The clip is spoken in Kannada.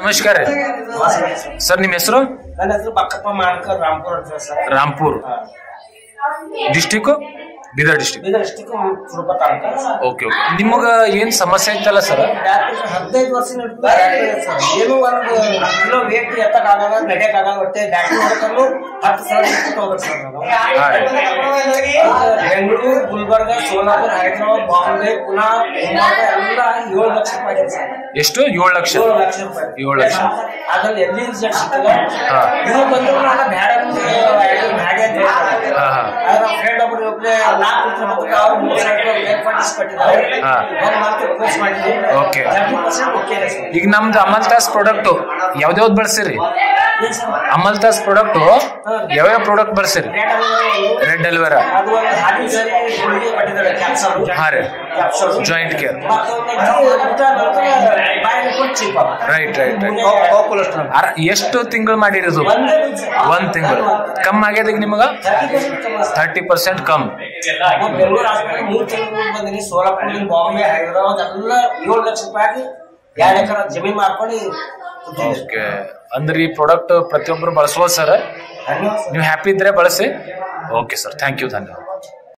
ನಮಸ್ಕಾರ ರೀ ಸರ್ ನಿಮ್ಮ ಹೆಸರು ನನ್ನ ಹೆಸರು ಬಕ್ಕಪ್ಪ ಮಾನ್ಕರ್ ರಾಮ್ಪುರ ಅಂತ sir Rampur district Bidar district Bidar district Surapa taluk okay okay ನಿಮಗ ಏನ್ ಸಮಸ್ಯೆ ಐತಲ್ಲ ಸರ್ ಡಾಕ್ಟರ್ ಹದಿನೈದು ವರ್ಷ ನಡ್ದು ಡಾಕ್ಟರ್ ಇದೆ ಸರ್ ಏನು ಒಂದು ಕಿಲೋ ವೇಟ್ ಎತ್ತಕ್ ಆಗಲ್ಲ ನಡೆಯಕ್ ಆಗಲ್ಲ ಒಟ್ಟೆ ಡಾಕ್ಟರ್ ನೋಡ್ಕೊಂಡು ಹತ್ತು ಸಾವಿರ ಇಸ್ಕೊಂಡು ಹೋಗ್ಬೇಕು ಸರ್ ನಾನು ಬೆಂಗಳೂರು ಗುಲ್ಬರ್ಗ ಸೋಲಾಪುರ ಹೈದರಾಬಾದ್ ಬಾಂಬೆ ಪುನಾ ಮುಂಬೈ ಎಲ್ಲ ಏಳು ಲಕ್ಷ ರೂಪಾಯಿ ಇದೆ ಸರ್ ಎಷ್ಟು ಏಳು ಲಕ್ಷ ಏಳು ಲಕ್ಷ ರೂಪಾಯಿ ಏಳು ಲಕ್ಷ. ಅದ್ರಲ್ಲಿ ಎಲ್ಲಿ ರಿಸಲ್ಟ್ ಸಿಕ್ಕಿಲ್ಲ ಹಾ. ಇದು ಬಂದ್ರು ನಾನು ಬ್ಯಾಡ ಅಂತ ಹೇಳಿ ಬ್ಯಾಡ ಅಂತ ಹೇಳ್ತಾರೆ ಹಾ, ಹಾ. ಆದ್ರೆ ನಮ್ಮ ಫ್ರೆಂಡ್ ಒಬ್ರು ಒಬ್ಳೆ ನಾಲ್ಕು ಲಕ್ಷ ಮಕ್ಕಳು ಅವ್ರು ಮೂರು ಸಾವಿರ ರೂಪಾಯಿ ವೇರ್ಫಾಟಿಸ್ ಕಟ್ಟಿದ್ದಾರೆ ಹಾ. ಒಂದು ಮಂತ್ ಕೋರ್ಸ್ ಮಾಡಿದ್ವಿ Okay. ತರ್ಟಿ ಪರ್ಸೆಂಟ್ ಓಕೆ ಇದೆ ಸರ್ ಈಗ ನಮ್ದು ಅಮಲ್ ತಾಸ್ ಪ್ರಾಡಕ್ಟ್ ಯಾವ್ದ್ಯಾವ್ದು ಬಳಸಿರಿ ಏನ್ ಸರ್ ಅಮಲ್ ತಾಸ್ ಪ್ರಾಡಕ್ಟ್ ಯಾವ್ಯಾವ ಪ್ರಾಡಕ್ಟ್ ಬಳಸಿರಿ ರೇಟ್ ಅದು- ರೆಡ್ ಎಲ್ವೆರಾ ಅದು ಒಂದು ಹಾಲಿನ ಸರಿ ಗುಳಿಗೆ ಕಟ್ಟಿದ್ದಾರೆ ಕ್ಯಾಪ್ಸಲ್ ಹಾ ರೀ ಕ್ಯಾಪ್ಸಲ್ ಜಾಯಿಂಟ್ ಕೇರ್ ಮತ್ತೊಂದು ಊಟ ನಂತರ ಬಾಯಲ್ಲಿ ಕೊಟ್ಟು ಚೀಪ ರೈಟ್ ರೈಟ್ ರೈಟ್ ಎಷ್ಟು ತಿಂಗಳು ಮಾಡಿರೋದು ಒಂದೇ ದಿವ್ಸ. ಒಂದ್ ತಿಂಗಳು ಕಮ್ಮಿ ಆಗ್ಯದ ಈಗ ನಿಮಗ 30% ಕಮ್ಮಿ ಸರ್. ತರ್ಟಿ ಪರ್ಸೆಂಟ್ ಕಮ್ ನಾನು ಬೆಂಗಳೂರು ಹಾಸ್ಪಿಟಲ್ ಮೂರ್ ತಿಂಗಳು ಬಂದಿನಿ ಸೋಲಾಪುರ ಬಾಂಬೆ ಹೈದರಾಬಾದ್ ಎಲ್ಲ ಏಳು ಲಕ್ಷ ರೂಪಾಯಿ ಎರಡು ಎಕರೆ ಜಮೀನ್ ಮಾಡ್ಕೊಂಡು ಕೂತಿದ್ದೀನಿ. ಓಕೆ ಅಂದ್ರೆ ಈ ಪ್ರಾಡಕ್ಟ್ ಪ್ರತಿಯೊಬ್ಬರು ಬಳಸ್ಬೋದು ಸರ್ ಧನ್ಯವಾದ ಸರ್. ನೀವು ಹ್ಯಾಪಿ ಇದ್ರೆ ಬಳಸಿ ಓಕೆ ಸರ್ ಥ್ಯಾಂಕ್ ಯು ಧನ್ಯವಾದ